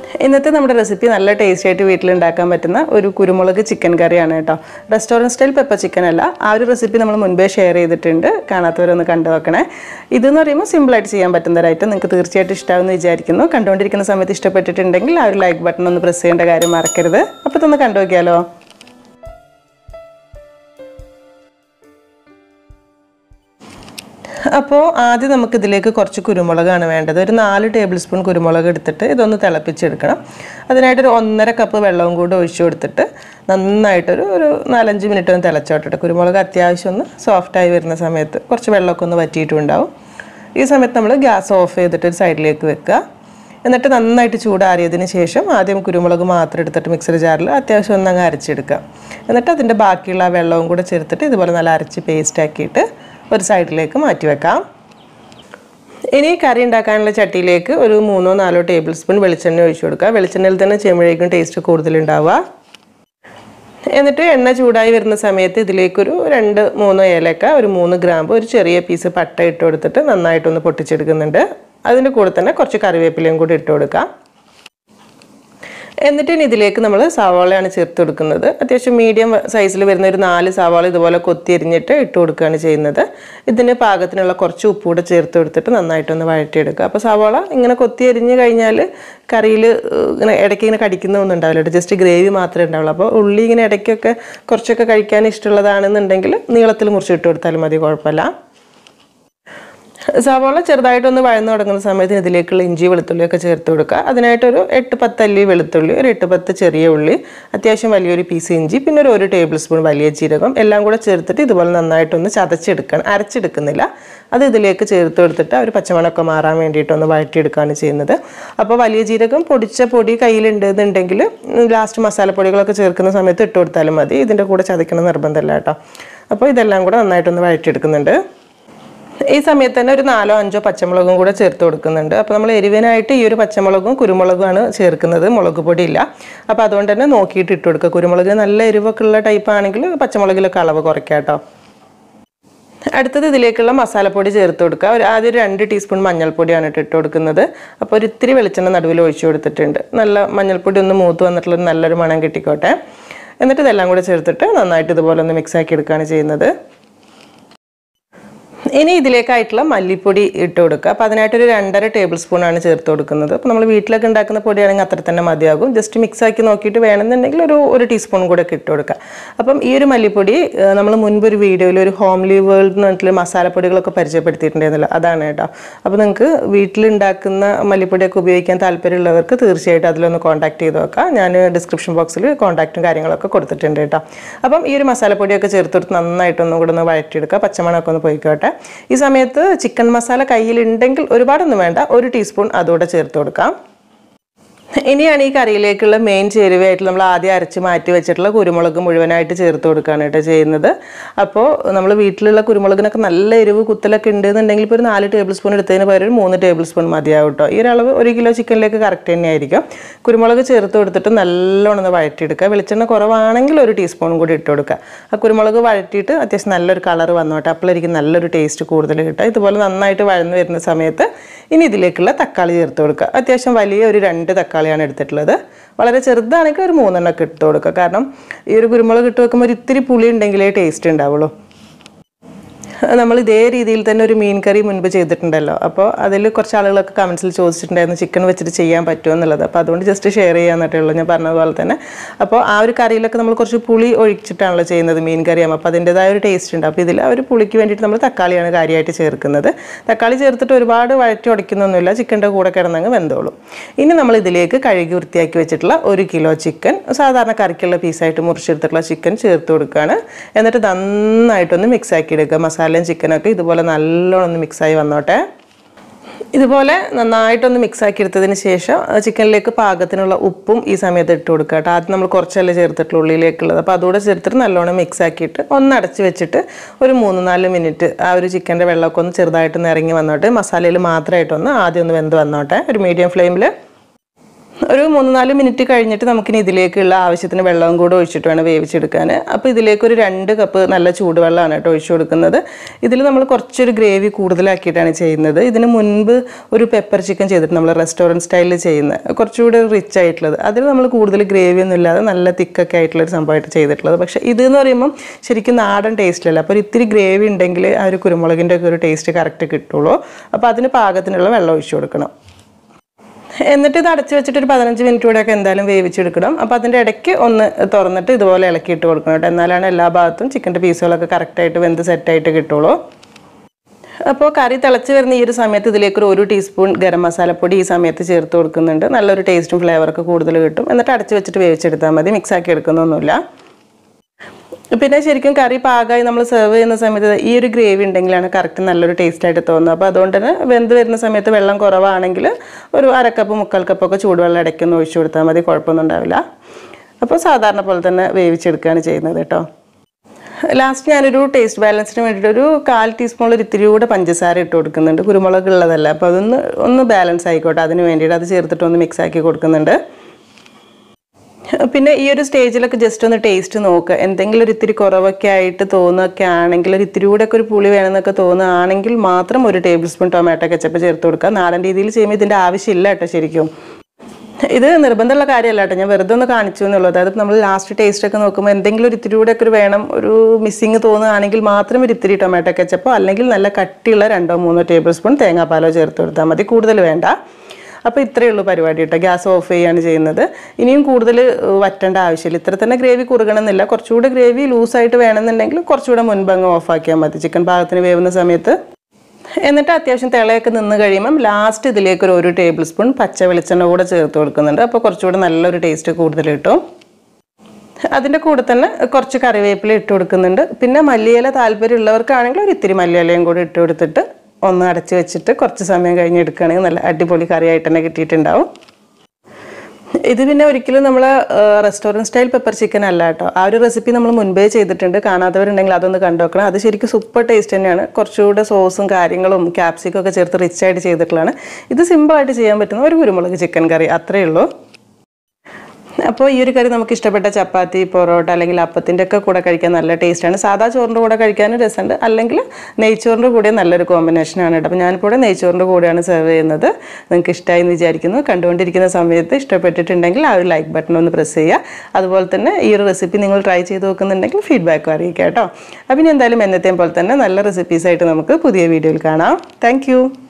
ഇന്നത്തെ നമ്മുടെ റെസിപ്പി നല്ല ടേസ്റ്റി ആയിട്ട് വീട്ടിലുണ്ടാക്കാൻ പറ്റുന്ന ഒരു കുരുമുളക് ചിക്കൻ കറിയാണ് കേട്ടോ റെസ്റ്റോറൻറ്റ് സ്റ്റൈൽ പെപ്പർ ചിക്കൻ അല്ല ആ ഒരു റെസിപ്പി നമ്മൾ മുൻപേ ഷെയർ ചെയ്തിട്ടുണ്ട് കാണാത്തവരൊന്ന് കണ്ടു നോക്കണേ ഇതെന്ന് പറയുമ്പോൾ സിമ്പിളായിട്ട് ചെയ്യാൻ പറ്റുന്ന ഒരു ഐറ്റം നിങ്ങൾക്ക് തീർച്ചയായിട്ടും ഇഷ്ടമാവുമെന്ന് വിചാരിക്കുന്നു കണ്ടുകൊണ്ടിരിക്കുന്ന സമയത്ത് ഇഷ്ടപ്പെട്ടിട്ടുണ്ടെങ്കിൽ ആ ഒരു ലൈക്ക് ബട്ടൺ ഒന്ന് പ്രസ് ചെയ്യേണ്ട കാര്യം മറക്കരുത് അപ്പോൾ ഇതൊന്ന് കണ്ടു നോക്കിയാലോ അപ്പോൾ ആദ്യം നമുക്ക് ഇതിലേക്ക് കുറച്ച് കുരുമുളകാണ് വേണ്ടത് ഒരു നാല് ടേബിൾ സ്പൂൺ കുരുമുളക് എടുത്തിട്ട് ഇതൊന്ന് തിളപ്പിച്ചെടുക്കണം അതിനായിട്ടൊരു ഒന്നര കപ്പ് വെള്ളവും കൂടി ഒഴിച്ചു കൊടുത്തിട്ട് നന്നായിട്ടൊരു ഒരു നാലഞ്ച് മിനിറ്റ് ഒന്ന് തിളച്ചോട്ടെ കുരുമുളക് അത്യാവശ്യം ഒന്ന് സോഫ്റ്റായി വരുന്ന സമയത്ത് കുറച്ച് വെള്ളമൊക്കെ ഒന്ന് വറ്റിയിട്ടുണ്ടാവും ഈ സമയത്ത് നമ്മൾ ഗ്യാസ് ഓഫ് ചെയ്തിട്ട് ഒരു സൈഡിലേക്ക് വെക്കുക എന്നിട്ട് നന്നായിട്ട് ചൂടാറിയതിന് ശേഷം ആദ്യം കുരുമുളക് മാത്രം എടുത്തിട്ട് മിക്സർ ജാറിൽ അത്യാവശ്യം ഒന്ന് അങ്ങ് അരച്ചെടുക്കുക എന്നിട്ട് അതിൻ്റെ ബാക്കിയുള്ള ആ വെള്ളവും കൂടെ ചേർത്തിട്ട് ഇതുപോലെ നല്ല അരച്ച് പേസ്റ്റ് ആക്കിയിട്ട് ഒരു സൈഡിലേക്ക് മാറ്റി വെക്കാം ഇനി കറി ഉണ്ടാക്കാനുള്ള ചട്ടിയിലേക്ക് ഒരു മൂന്നോ നാലോ ടേബിൾ സ്പൂൺ വെളിച്ചെണ്ണ ഒഴിച്ചു കൊടുക്കുക വെളിച്ചെണ്ണയിൽ തന്നെ ചെയ്യുമ്പോഴേക്കും ടേസ്റ്റ് കൂടുതലുണ്ടാവുക എന്നിട്ട് എണ്ണ ചൂടായി വരുന്ന സമയത്ത് ഇതിലേക്കൊരു രണ്ട് മൂന്ന് ഏലക്ക ഒരു മൂന്ന് ഗ്രാമ്പ് ഒരു ചെറിയ പീസ് പട്ട ഇട്ട് കൊടുത്തിട്ട് നന്നായിട്ടൊന്ന് പൊട്ടിച്ചെടുക്കുന്നുണ്ട് അതിൻ്റെ കൂടെ തന്നെ കുറച്ച് കറിവേപ്പിലയും കൂടി ഇട്ട് കൊടുക്കാം എന്നിട്ട് ഇനി ഇതിലേക്ക് നമ്മൾ സവാളയാണ് ചേർത്ത് കൊടുക്കുന്നത് അത്യാവശ്യം മീഡിയം സൈസിൽ വരുന്ന ഒരു നാല് സവാള ഇതുപോലെ കൊത്തി എരിഞ്ഞിട്ട് ഇട്ട് കൊടുക്കുകയാണ് ചെയ്യുന്നത് ഇതിന് പാകത്തിനുള്ള കുറച്ച് ഉപ്പ് കൂടെ ചേർത്ത് കൊടുത്തിട്ട് നന്നായിട്ടൊന്ന് വഴറ്റിയെടുക്കുക അപ്പോൾ സവാള ഇങ്ങനെ കൊത്തി എരിഞ്ഞ് കഴിഞ്ഞാൽ കറിയിൽ ഇങ്ങനെ ഇടയ്ക്ക് ഇങ്ങനെ കടിക്കുന്നൊന്നും ഉണ്ടാവില്ല ജസ്റ്റ് ഗ്രേവി മാത്രമേ ഉണ്ടാവുള്ളൂ അപ്പോൾ ഉള്ളി ഇങ്ങനെ ഇടയ്ക്കൊക്കെ കുറച്ചൊക്കെ കഴിക്കാൻ ഇഷ്ടമുള്ളതാണെന്നുണ്ടെങ്കിൽ നീളത്തിൽ മുറിച്ചിട്ട് കൊടുത്താലും മതി കുഴപ്പമില്ല സവാള ചെറുതായിട്ടൊന്ന് വഴന്നു തുടങ്ങുന്ന സമയത്ത് ഇതിലേക്കുള്ള ഇഞ്ചി വെളുത്തുള്ളിയൊക്കെ ചേർത്ത് കൊടുക്കുക അതിനായിട്ടൊരു എട്ട് പത്ത് അല്ലി വെളുത്തുള്ളി ഒരു എട്ട് പത്ത് ചെറിയ ഉള്ളി അത്യാവശ്യം വലിയൊരു പീസ് ഇഞ്ചി പിന്നെ ഒരു ഒരു ടേബിൾ സ്പൂൺ വലിയ ജീരകം എല്ലാം കൂടെ ചേർത്തിട്ട് ഇതുപോലെ നന്നായിട്ടൊന്ന് ചതച്ചെടുക്കണം അരച്ചെടുക്കുന്നില്ല അത് ഇതിലേക്ക് ചേർത്ത് കൊടുത്തിട്ട് ആ ഒരു പച്ചമണമൊക്കെ മാറാൻ വേണ്ടിയിട്ടൊന്ന് വഴറ്റിയെടുക്കുകയാണ് ചെയ്യുന്നത് അപ്പോൾ വലിയ ജീരകം പൊടിച്ച പൊടി കയ്യിലുണ്ടെന്നുണ്ടെങ്കിൽ ലാസ്റ്റ് മസാലപ്പൊടികളൊക്കെ ചേർക്കുന്ന സമയത്ത് ഇട്ട് കൊടുത്താലും മതി ഇതിൻ്റെ കൂടെ ചതക്കണം നിർബന്ധമില്ല കേട്ടോ അപ്പോൾ ഇതെല്ലാം കൂടെ നന്നായിട്ടൊന്ന് വഴറ്റിയെടുക്കുന്നുണ്ട് ഈ സമയത്ത് തന്നെ ഒരു നാലോ അഞ്ചോ പച്ചമുളകും കൂടെ ചേർത്ത് കൊടുക്കുന്നുണ്ട് അപ്പോൾ നമ്മൾ എരിവിനായിട്ട് ഈ ഒരു പച്ചമുളകും കുരുമുളകുമാണ് ചേർക്കുന്നത് മുളക് പൊടി ഇല്ല അപ്പോൾ അതുകൊണ്ട് തന്നെ നോക്കിയിട്ട് ഇട്ട് കൊടുക്കുക കുരുമുളക് നല്ല എരിവൊക്കെ ഉള്ള ടൈപ്പ് ആണെങ്കിൽ പച്ചമുളകിലൊക്കെ അളവ് കുറയ്ക്കാം കേട്ടോ അടുത്തത് ഇതിലേക്കുള്ള മസാലപ്പൊടി ചേർത്ത് കൊടുക്കുക ഒരു ആദ്യം ഒരു രണ്ട് ടീസ്പൂൺ മഞ്ഞൾപ്പൊടിയാണ് ഇട്ട് കൊടുക്കുന്നത് അപ്പോൾ ഒരു ഇത്തിരി വെളിച്ചെണ്ണ നടുവിൽ ഒഴിച്ചു കൊടുത്തിട്ടുണ്ട് നല്ല മഞ്ഞൾപ്പൊടി ഒന്ന് മൂത്ത് വന്നിട്ടുള്ള നല്ലൊരു മണം കിട്ടിക്കോട്ടെ എന്നിട്ട് ഇതെല്ലാം കൂടെ ചേർത്തിട്ട് നന്നായിട്ട് ഇതുപോലെ ഒന്ന് മിക്സ് ആക്കി എടുക്കുകയാണ് ചെയ്യുന്നത് ഇനി ഇതിലേക്കായിട്ടുള്ള മല്ലിപ്പൊടി ഇട്ട് കൊടുക്കുക അപ്പോൾ അതിനായിട്ടൊരു രണ്ടര ടേബിൾ സ്പൂണാണ് ചേർത്ത് കൊടുക്കുന്നത് അപ്പോൾ നമ്മൾ വീട്ടിലൊക്കെ ഉണ്ടാക്കുന്ന പൊടിയാണെങ്കിൽ അത്ര തന്നെ മതിയാകും ജസ്റ്റ് മിക്സ് ആക്കി നോക്കിയിട്ട് വേണമെന്നുണ്ടെങ്കിൽ ഒരു ഒരു ടീസ്പൂൺ കൂടെ ഒക്കെ ഇട്ട് കൊടുക്കുക അപ്പം ഈ ഒരു മല്ലിപ്പൊടി നമ്മൾ മുൻപ് ഒരു വീഡിയോയിൽ ഒരു ഹോംലി വേൾഡ് എന്ന് പറഞ്ഞിട്ടുള്ള മസാലപ്പൊടികളൊക്കെ പരിചയപ്പെടുത്തിയിട്ടുണ്ടായിരുന്നല്ലോ അതാണ് കേട്ടോ അപ്പോൾ നിങ്ങൾക്ക് വീട്ടിലുണ്ടാക്കുന്ന മല്ലിപ്പൊടിയൊക്കെ ഉപയോഗിക്കാൻ താല്പര്യമുള്ളവർക്ക് തീർച്ചയായിട്ടും അതിലൊന്ന് കോൺടാക്ട് ചെയ്ത് നോക്കാം ഞാൻ ഡിസ്ക്രിപ്ഷൻ ബോക്സിൽ കോൺടാക്റ്റും കാര്യങ്ങളൊക്കെ കൊടുത്തിട്ടുണ്ട് കേട്ടോ അപ്പം ഈ ഒരു മസാലപ്പൊടിയൊക്കെ ചേർത്ത് കൊടുത്ത് നന്നായിട്ടൊന്നും കൂടെ ഒന്ന് വഴറ്റിയെടുക്കുക പച്ചമണമൊക്കെ ഒന്ന് പോയിക്കോട്ടെ ഈ സമയത്ത് ചിക്കൻ മസാല കയ്യിലുണ്ടെങ്കിൽ ഒരുപാടൊന്നും വേണ്ട ഒരു ടീസ്പൂൺ അതുകൂടെ ചേർത്ത് കൊടുക്കാം ഇനിയാണ് ഈ കറിയിലേക്കുള്ള മെയിൻ ചേരുവയായിട്ട് നമ്മൾ ആദ്യം അരച്ച് മാറ്റി വെച്ചിട്ടുള്ള കുരുമുളക് മുഴുവനായിട്ട് ചേർത്ത് കൊടുക്കുകയാണ് കേട്ടോ ചെയ്യുന്നത് അപ്പോൾ നമ്മൾ വീട്ടിലുള്ള കുരുമുളകിനൊക്കെ നല്ല എരിവ് കുത്തലൊക്കെ ഉണ്ടെന്നുണ്ടെങ്കിൽ ഇപ്പോൾ ഒരു നാല് ടേബിൾ സ്പൂൺ എടുത്തതിന് പകരം ഒരു മൂന്ന് ടേബിൾ സ്പൂൺ മതിയാവും കേട്ടോ ഈ ഒരു അളവ് ഒരു കിലോ ചിക്കനിലേക്ക് കറക്റ്റ് തന്നെയായിരിക്കും കുരുമുളക് ചേർത്ത് കൊടുത്തിട്ട് നല്ലോണം ഒന്ന് വഴറ്റിയെടുക്കുക വെളിച്ചെണ്ണ കുറവാണെങ്കിൽ ഒരു ടീസ്പൂൺ കൂടി ഇട്ട് കൊടുക്കുക ആ കുരുമുളക് വഴറ്റിയിട്ട് അത്യാവശ്യം നല്ലൊരു കളർ വന്നോട്ടെ അപ്പോഴായിരിക്കും നല്ലൊരു ടേസ്റ്റ് കൂടുതൽ കിട്ടുക ഇതുപോലെ നന്നായിട്ട് വഴന്ന് വരുന്ന സമയത്ത് ഇനി ഇതിലേക്കുള്ള തക്കാളി ചേർത്ത് കൊടുക്കുക അത്യാവശ്യം വലിയ ഒരു രണ്ട് തക്കാളിയാണ് എടുത്തിട്ടുള്ളത് വളരെ ചെറുതാണെങ്കിൽ ഒരു മൂന്നെണ്ണമൊക്കെ ഇട്ട് കൊടുക്കുക കാരണം ഈ ഒരു കുരുമുളക് ഇട്ട് വെക്കുമ്പോൾ ഒരു ഇത്തിരി പുളി ഉണ്ടെങ്കിലേ ടേസ്റ്റ് ഉണ്ടാവുള്ളൂ നമ്മൾ ഇതേ രീതിയിൽ തന്നെ ഒരു മീൻ കറി മുൻപ് ചെയ്തിട്ടുണ്ടല്ലോ അപ്പോൾ അതിൽ കുറച്ച് ആളുകളൊക്കെ കമൻസിൽ ചോദിച്ചിട്ടുണ്ടായിരുന്നു ചിക്കൻ വെച്ചിട്ട് ചെയ്യാൻ പറ്റുമോ എന്നുള്ളത് അപ്പോൾ അതുകൊണ്ട് ജസ്റ്റ് ഷെയർ ചെയ്യാന്നിട്ടേ ഉള്ളൂ ഞാൻ പറഞ്ഞതുപോലെ തന്നെ അപ്പോൾ ആ ഒരു കറിയിലൊക്കെ നമ്മൾ കുറച്ച് പുളി ഒഴിച്ചിട്ടാണല്ലോ ചെയ്യുന്നത് മീൻ കറിയാകുമ്പോൾ അപ്പോൾ അതിൻ്റെതായ ഒരു ടേസ്റ്റ് ഉണ്ട് അപ്പോൾ ഇതിൽ ആ ഒരു പുളിക്ക് വേണ്ടിയിട്ട് നമ്മൾ തക്കാളിയാണ് കാര്യമായിട്ട് ചേർക്കുന്നത് തക്കാളി ചേർത്തിട്ട് ഒരുപാട് വഴറ്റി ഉടയ്ക്കുന്നൊന്നുമില്ല ചിക്കൻ്റെ കൂടെ കിടന്നങ്ങ് വെന്തോളും ഇനി നമ്മൾ ഇതിലേക്ക് കഴുകി വൃത്തിയാക്കി വെച്ചിട്ടുള്ള ഒരു കിലോ ചിക്കൻ സാധാരണ കറിക്കുള്ള പീസായിട്ട് മുറിച്ചെടുത്തിട്ടുള്ള ചിക്കൻ ചേർത്ത് കൊടുക്കുകയാണ് എന്നിട്ട് നന്നായിട്ടൊന്ന് മിക്സ് ആക്കി എടുക്കുക മസാലയും ചിക്കനൊക്കെ ഇതുപോലെ നല്ലോണം ഒന്ന് മിക്സായി വന്നോട്ടെ ഇതുപോലെ നന്നായിട്ടൊന്ന് മിക്സ് ആക്കി എടുത്തതിന് ശേഷം ആ ചിക്കനിലേക്ക് പാകത്തിനുള്ള ഉപ്പും ഈ സമയത്ത് ഇട്ട് കൊടുക്കുക കേട്ടോ ആദ്യം നമ്മൾ കുറച്ചല്ലേ ചേർത്തിട്ടുള്ള ഉള്ളിലേക്കുള്ളത് അപ്പോൾ അതുകൂടെ ചേർത്തിട്ട് നല്ലോണം മിക്സ് ആക്കിയിട്ട് ഒന്ന് അടച്ച് വെച്ചിട്ട് ഒരു മൂന്ന് നാല് മിനിറ്റ് ആ ഒരു ചിക്കൻ്റെ വെള്ളമൊക്കെ ഒന്ന് ചെറുതായിട്ടൊന്ന് ഇറങ്ങി വന്നോട്ടെ മസാലയിൽ മാത്രമായിട്ടൊന്ന് ആദ്യം ഒന്ന് വെന്ത് വന്നോട്ടെ ഒരു മീഡിയം ഫ്ലെയിമിൽ ഒരു മൂന്ന് നാല് മിനിറ്റ് കഴിഞ്ഞിട്ട് നമുക്കിനി ഇതിലേക്കുള്ള ആവശ്യത്തിന് വെള്ളവും കൂടെ ഒഴിച്ചിട്ട് വേണം വേവിച്ചെടുക്കാൻ അപ്പോൾ ഇതിലേക്ക് ഒരു രണ്ട് കപ്പ് നല്ല ചൂടുവെള്ളമാണ് കേട്ടോ ഒഴിച്ചു കൊടുക്കുന്നത് ഇതിൽ നമ്മൾ കുറച്ചൊരു ഗ്രേവി കൂടുതലാക്കിയിട്ടാണ് ചെയ്യുന്നത് ഇതിന് മുൻപ് ഒരു പെപ്പർ ചിക്കൻ ചെയ്തിട്ട് നമ്മൾ റെസ്റ്റോറൻറ്റ് സ്റ്റൈലിൽ ചെയ്യുന്ന കുറച്ചുകൂടി റിച്ച് ആയിട്ടുള്ളത് അതിൽ നമ്മൾ കൂടുതൽ ഗ്രേവി ഒന്നും ഇല്ലാതെ നല്ല തിക്കൊക്കെ ആയിട്ടുള്ള ഒരു സംഭവമായിട്ട് ചെയ്തിട്ടുള്ളത് പക്ഷേ ഇത് എന്ന് പറയുമ്പം ശരിക്കും നാടൻ ടേസ്റ്റിലല്ല അപ്പോൾ ഒരു ഇത്തിരി ഗ്രേവി ഉണ്ടെങ്കിൽ ആ ഒരു കുരുമുളകിൻ്റെ ഒക്കെ ഒരു ടേസ്റ്റ് കറക്റ്റ് കിട്ടുള്ളൂ അപ്പോൾ അതിന് പാകത്തിനുള്ള വെള്ളം ഒഴിച്ചു കൊടുക്കണം എന്നിട്ട് ഇത് അടച്ച് വെച്ചിട്ട് ഒരു പതിനഞ്ച് മിനിറ്റ് കൂടെയൊക്കെ എന്തായാലും വേവിച്ചെടുക്കണം അപ്പോൾ അതിൻ്റെ ഇടയ്ക്ക് ഒന്ന് തുറന്നിട്ട് ഇതുപോലെ ഇളക്കിയിട്ട് കൊടുക്കണം കേട്ടോ എന്നാലാണ് എല്ലാ ഭാഗത്തും ചിക്കൻ്റെ പീസുകളൊക്കെ കറക്റ്റായിട്ട് വെന്ത് സെറ്റായിട്ട് കിട്ടുള്ളൂ അപ്പോൾ കറി തിളച്ച് വരുന്ന ഈ ഒരു സമയത്ത് ഇതിലേക്ക് ഒരു ഒരു ടീസ്പൂൺ ഗരം മസാലപ്പൊടി ഈ സമയത്ത് ചേർത്ത് കൊടുക്കുന്നുണ്ട് നല്ലൊരു ടേസ്റ്റും ഫ്ലേവറൊക്കെ കൂടുതൽ കിട്ടും എന്നിട്ട് അടച്ച് വെച്ചിട്ട് വേവിച്ചെടുത്താൽ മതി മിക്സാക്കി എടുക്കുന്നൊന്നുമില്ല പിന്നെ ശരിക്കും കറി പാകമായി നമ്മൾ സെർവ് ചെയ്യുന്ന സമയത്ത് ഈ ഒരു ഗ്രേവി ഉണ്ടെങ്കിലാണ് കറക്റ്റ് നല്ലൊരു ടേസ്റ്റ് ആയിട്ട് തോന്നുന്നത് അപ്പോൾ അതുകൊണ്ട് തന്നെ വെന്ത് വരുന്ന സമയത്ത് വെള്ളം കുറവാണെങ്കിൽ ഒരു അരക്കപ്പ് മുക്കാൽ കപ്പൊക്കെ ചൂടുവെള്ളം ഇടയ്ക്കൊന്ന് ഒഴിച്ചു കൊടുത്താൽ മതി കുഴപ്പമൊന്നും ഉണ്ടാവില്ല അപ്പോൾ സാധാരണ പോലെ തന്നെ വേവിച്ചെടുക്കുകയാണ് ചെയ്യുന്നത് കേട്ടോ ലാസ്റ്റ് ഞാനൊരു ടേസ്റ്റ് ബാലൻസിന് വേണ്ടിയിട്ട് ഒരു കാൽ ടീസ്പൂണിൽ ഒരു ഇത്തിരി കൂടെ പഞ്ചസാര ഇട്ട് കൊടുക്കുന്നുണ്ട് കുരുമുളക് ഉള്ളതല്ല അപ്പോൾ അതൊന്ന് ഒന്ന് ബാലൻസ് ആയിക്കോട്ടെ അതിന് വേണ്ടിയിട്ട് അത് ചേർത്തിട്ട് ഒന്ന് മിക്സ് ആക്കി കൊടുക്കുന്നുണ്ട് പിന്നെ ഈ ഒരു സ്റ്റേജിലൊക്കെ ജസ്റ്റ് ഒന്ന് ടേസ്റ്റ് നോക്കുക എന്തെങ്കിലും ഒരു ഇത്തിരി കുറവൊക്കെ ആയിട്ട് തോന്നുകയൊക്കെ ആണെങ്കിൽ ഒരു ഇത്തിരി കൂടെ ഒക്കെ ഒരു പുളി വേണമെന്നൊക്കെ തോന്നുകയാണെങ്കിൽ മാത്രം ഒരു ടേബിൾ സ്പൂൺ ടൊമാറ്റോ കെച്ചപ്പ് ചേർത്ത് കൊടുക്കുക നാടൻ രീതിയിൽ ചെയ്യുമ്പോൾ ഇതിൻ്റെ ആവശ്യമില്ല കേട്ടോ ശരിക്കും ഇത് നിർബന്ധമുള്ള കാര്യമല്ല കേട്ടോ ഞാൻ വെറുതെ ഒന്ന് കാണിച്ചു എന്നുള്ളൂ അതായത് നമ്മൾ ലാസ്റ്റ് ടേസ്റ്റ് ഒക്കെ നോക്കുമ്പോൾ എന്തെങ്കിലും ഒരു ഇത്തിരി കൂടെ ഒക്കെ ഒരു വേണം ഒരു മിസ്സിങ് തോന്നുകയാണെങ്കിൽ മാത്രം ഒരു ഇത്തിരി ടൊമാറ്റോ കെച്ചപ്പോ അല്ലെങ്കിൽ നല്ല കട്ടിയുള്ള രണ്ടോ മൂന്നോ ടേബിൾ സ്പൂൺ തേങ്ങാപ്പാലോ ചേർത്ത് കൊടുത്താൽ മതി കൂടുതൽ വേണ്ട അപ്പോൾ ഇത്രയേ ഉള്ളൂ പരിപാടി കേട്ടോ ഗ്യാസ് ഓഫ് ചെയ്യുകയാണ് ചെയ്യുന്നത് ഇനിയും കൂടുതൽ ഏഹ്, വറ്റേണ്ട ആവശ്യമില്ല ഇത്ര തന്നെ ഗ്രേവി കുറുകണമെന്നില്ല കുറച്ചുകൂടെ ഗ്രേവി ലൂസായിട്ട് വേണമെന്നുണ്ടെങ്കിൽ കുറച്ചുകൂടെ മുൻപങ്ങ് ഓഫാക്കിയാൽ മതി ചിക്കൻ പാകത്തിന് വേവുന്ന സമയത്ത് എന്നിട്ട് അത്യാവശ്യം തിളയൊക്കെ നിന്ന് കഴിയുമ്പം ലാസ്റ്റ് ഇതിലേക്ക് ഒരു ഒരു ടേബിൾ സ്പൂൺ പച്ച വെളിച്ചെണ്ണ കൂടെ ചേർത്ത് കൊടുക്കുന്നുണ്ട് അപ്പോൾ കുറച്ചുകൂടെ നല്ലൊരു ടേസ്റ്റ് കൂടുതൽ കിട്ടും അതിൻ്റെ കൂടെ തന്നെ കുറച്ച് കറിവേപ്പില ഇട്ട് കൊടുക്കുന്നുണ്ട് പിന്നെ മല്ലിയില താല്പര്യമുള്ളവർക്കാണെങ്കിൽ ഒരു ഇത്തിരി മല്ലിയിലയും കൂടി ഇട്ട് കൊടുത്തിട്ട് ഒന്ന് അടച്ച് വെച്ചിട്ട് കുറച്ച് സമയം കഴിഞ്ഞ് എടുക്കുകയാണെങ്കിൽ നല്ല അടിപൊളി കറിയായിട്ട് തന്നെ കിട്ടിയിട്ടുണ്ടാവും ഇത് പിന്നെ ഒരിക്കലും നമ്മൾ റെസ്റ്റോറൻറ്റ് സ്റ്റൈൽ പെപ്പർ ചിക്കൻ അല്ല കേട്ടോ ആ ഒരു റെസിപ്പി നമ്മൾ മുൻപേ ചെയ്തിട്ടുണ്ട് കാണാത്തവരുണ്ടെങ്കിൽ അതൊന്ന് കണ്ടു നോക്കണം അത് ശരിക്കും സൂപ്പർ ടേസ്റ്റ് തന്നെയാണ് കുറച്ചുകൂടെ സോസും കാര്യങ്ങളും ക്യാപ്സിക്കും ഒക്കെ ചേർത്ത് റിച്ച് ആയിട്ട് ചെയ്തിട്ടുള്ളതാണ് ഇത് സിമ്പിളായിട്ട് ചെയ്യാൻ പറ്റുന്ന ഒരു കുരുമുളക് ചിക്കൻ കറി അത്രയേ ഉള്ളൂ അപ്പോൾ ഈ ഒരു കറി നമുക്ക് ഇഷ്ടപ്പെട്ട ചപ്പാത്തി പൊറോട്ട അല്ലെങ്കിൽ അപ്പത്തിൻ്റെ ഒക്കെ കൂടെ കഴിക്കാൻ നല്ല ടേസ്റ്റാണ് സാധാ ചോറിൻ്റെ കൂടെ കഴിക്കാനും രസമുണ്ട് അല്ലെങ്കിൽ നെയ്ച്ചോറിൻ്റെ കൂടെ നല്ലൊരു കോമ്പിനേഷനാണ് കേട്ടോ അപ്പോൾ ഞാനിപ്പോൾ ഇവിടെ നെയ്ച്ചോറിൻ്റെ കൂടെയാണ് സെർവ് ചെയ്യുന്നത് നിങ്ങൾക്ക് ഇഷ്ടമായി എന്ന് വിചാരിക്കുന്നു കണ്ടുകൊണ്ടിരിക്കുന്ന സമയത്ത് ഇഷ്ടപ്പെട്ടിട്ടുണ്ടെങ്കിൽ ആ ഒരു ലൈക്ക് ബട്ടൺ ഒന്ന് പ്രസ് ചെയ്യുക അതുപോലെ തന്നെ ഈ ഒരു റെസിപ്പി നിങ്ങൾ ട്രൈ ചെയ്ത് നോക്കുന്നുണ്ടെങ്കിൽ ഫീഡ്ബാക്കും അറിയിക്കുക കേട്ടോ അപ്പം ഇനി എന്തായാലും എന്നത്തെയും പോലെ തന്നെ നല്ല റെസിപ്പീസായിട്ട് നമുക്ക് പുതിയ വീഡിയോയിൽ കാണാം താങ്ക്